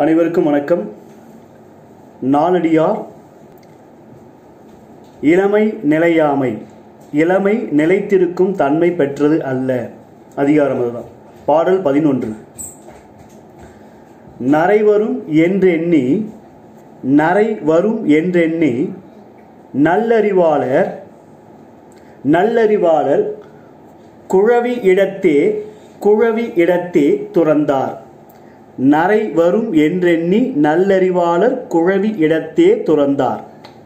அனைவருக்கும் வணக்கம் நாலடியார் இளமை நிலையாமை இளமை நிலைத்திருக்கும் தன்மை பெற்றது அல்ல அதிகாரம் அதுதான் பாடல் பதினொன்று நரை வரும் என்றெண்ணி நரை வரும் என்றெண்ணி நல்லறிவாளர் நல்லறிவாளர் குழவி இடத்தே குழவி இடத்தே துறந்தார் நரை வரும் என்றெண்ணி நல்லறிவாளர் குழவி இடத்தே துறந்தார்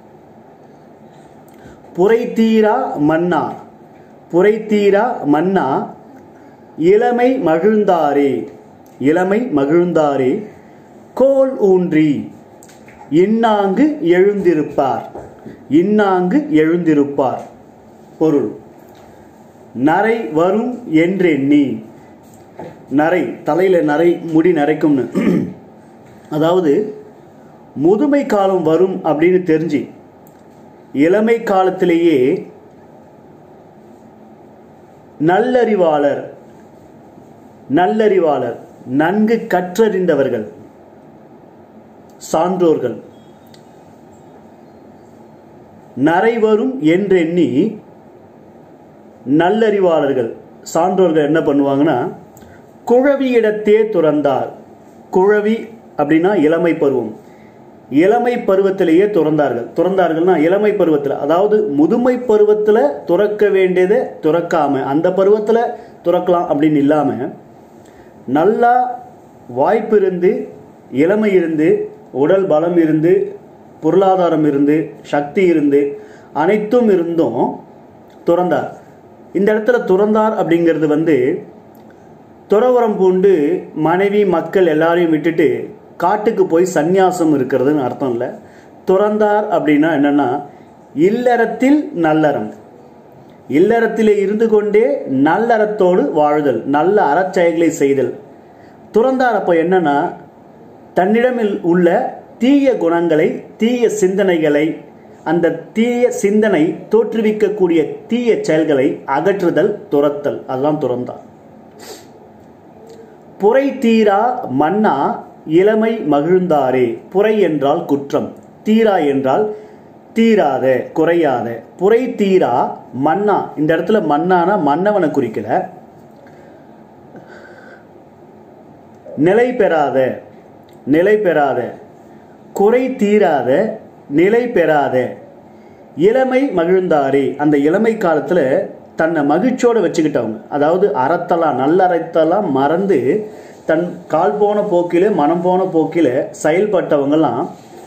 புரைத்தீரா மன்னா புரைத்தீரா மன்னா இளமை மகிழ்ந்தாரே இளமை மகிழ்ந்தாரே கோல் ஊன்றி இன்னாங்கு எழுந்திருப்பார் இன்னாங்கு எழுந்திருப்பார் பொருள் நரை வரும் என்றெண்ணி நரை தலையில் நரை முடி நரைக்கும்னு அதாவது முதுமை காலம் வரும் அப்படின்னு தெரிஞ்சு இளமை காலத்திலேயே நல்லறிவாளர் நல்லறிவாளர் நன்கு கற்றறிந்தவர்கள் சான்றோர்கள் நரை வரும் என்றெண்ணி நல்லறிவாளர்கள் சான்றோர்கள் என்ன பண்ணுவாங்கன்னா குழவியிடத்தே துறந்தார் குழவி அப்படின்னா இளமை பருவம் இளமை பருவத்திலேயே துறந்தார்கள் துறந்தார்கள்னா இளமை பருவத்தில் அதாவது முதுமை பருவத்தில் துறக்க வேண்டியதை துறக்காம அந்த பருவத்தில் துறக்கலாம் அப்படின்னு இல்லாமல் நல்லா வாய்ப்பு இருந்து இளமை இருந்து உடல் பலம் இருந்து பொருளாதாரம் இருந்து சக்தி இருந்து அனைத்தும் இருந்தும் துறந்தார் இந்த இடத்துல துறந்தார் அப்படிங்கிறது வந்து துறவரம் பூண்டு மனைவி மக்கள் எல்லாரையும் விட்டுட்டு காட்டுக்கு போய் சந்நியாசம் இருக்கிறதுன்னு அர்த்தம் இல்லை துறந்தார் அப்படின்னா என்னன்னா இல்லறத்தில் நல்லறம் இல்லறத்திலே இருந்து கொண்டே நல்லறத்தோடு வாழுதல் நல்ல அறச்செயல்களை செய்தல் துறந்தார் அப்போ என்னன்னா தன்னிடம் உள்ள தீய குணங்களை தீய சிந்தனைகளை அந்த தீய சிந்தனை தோற்றுவிக்கக்கூடிய தீய செயல்களை அகற்றுதல் துரத்தல் அதுதான் துறந்தார் புரை தீரா மன்னா இளமை மகிழ்ந்தாரே புரை என்றால் குற்றம் தீரா என்றால் தீராத குறையாத புரை தீரா மன்னா இந்த இடத்துல மன்னானா மன்னவனை குறிக்கல நிலை பெறாத நிலை பெறாத குறை தீராத நிலை பெறாத இளமை மகிழ்ந்தாரே அந்த இளமை காலத்துல தன்னை மகிழ்ச்சியோட வச்சுக்கிட்டவங்க அதாவது அறத்தெல்லாம் நல்லறத்தெல்லாம் மறந்து தன் கால் போன போக்கில மனம் போன போக்கில செயல்பட்டவங்கெல்லாம்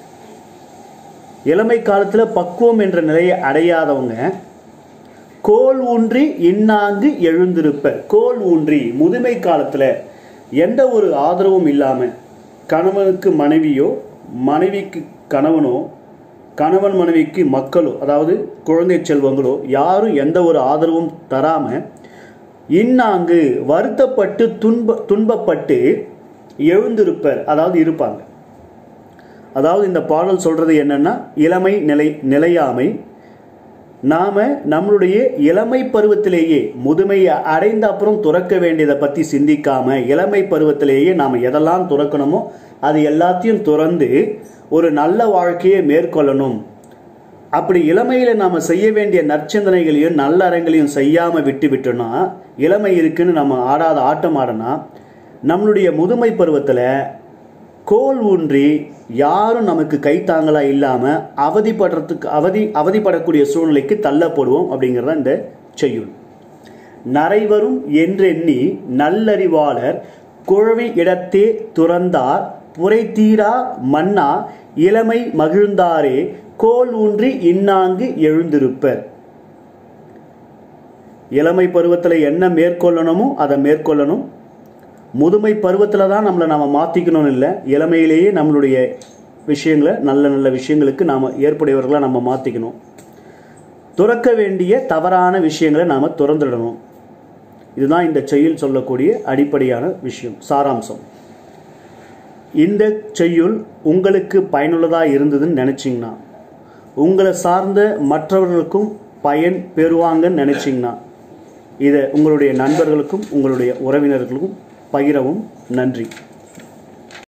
இளமை காலத்துல பக்குவம் என்ற நிலையை அடையாதவங்க கோல் ஊன்றி இன்னாங்கு எழுந்திருப்ப கோல் ஊன்றி முதுமை காலத்துல எந்த ஒரு ஆதரவும் இல்லாம கணவனுக்கு மனைவியோ மனைவிக்கு கணவனோ கணவன் மனைவிக்கு மக்களோ அதாவது குழந்தை செல்வங்களோ யாரும் எந்த ஒரு ஆதரவும் தராம இன்னாங்கு வருத்தப்பட்டு துன்ப துன்பப்பட்டு எழுந்திருப்பர் அதாவது இருப்பாங்க அதாவது இந்த பாடல் சொல்றது என்னன்னா இளமை நிலை நிலையாமை நாம நம்மளுடைய இளமை பருவத்திலேயே முதுமையை அடைந்த அப்புறம் துறக்க வேண்டியதை பத்தி சிந்திக்காம இளமை பருவத்திலேயே நாம எதெல்லாம் துறக்கணுமோ அது எல்லாத்தையும் துறந்து ஒரு நல்ல வாழ்க்கையை மேற்கொள்ளணும் அப்படி இளமையில நாம செய்ய வேண்டிய நற்சிந்தனைகளையும் நல்லறங்களையும் செய்யாம விட்டு விட்டோம்னா இளமை இருக்குன்னு நம்ம ஆடாத ஆட்டம் ஆடனா நம்மளுடைய முதுமை பருவத்துல கோல் ஊன்றி யாரும் நமக்கு கைத்தாங்களா இல்லாம அவதிப்படுறதுக்கு அவதி அவதிப்படக்கூடிய சூழ்நிலைக்கு தள்ளப்படுவோம் அப்படிங்கிறத இந்த செய்யுள் நரைவரும் என்றெண்ணி நல்லறிவாளர் குழவி இடத்தே துறந்தார் புரைத்தீரா மன்னா இளமை மகிழ்ந்தாரே கோல் ஊன்றி இன்னாங்கு எழுந்திருப்பர் இளமை பருவத்தில் என்ன மேற்கொள்ளணுமோ அதை மேற்கொள்ளணும் முதுமை பருவத்தில் தான் நம்மளை நாம் மாற்றிக்கணும்னு இல்லை இளமையிலேயே நம்மளுடைய விஷயங்களை நல்ல நல்ல விஷயங்களுக்கு நாம் ஏற்புடையவர்களாக நம்ம மாற்றிக்கணும் துறக்க வேண்டிய தவறான விஷயங்களை நாம் துறந்துடணும் இதுதான் இந்த செய்யுள் சொல்லக்கூடிய அடிப்படையான விஷயம் சாராம்சம் இந்த செய்யுள் உங்களுக்கு பயனுள்ளதாக இருந்ததுன்னு நினச்சிங்கன்னா உங்களை சார்ந்த மற்றவர்களுக்கும் பயன் பெறுவாங்கன்னு நினச்சிங்கன்னா இதை உங்களுடைய நண்பர்களுக்கும் உங்களுடைய உறவினர்களுக்கும் பகிரவும் நன்றி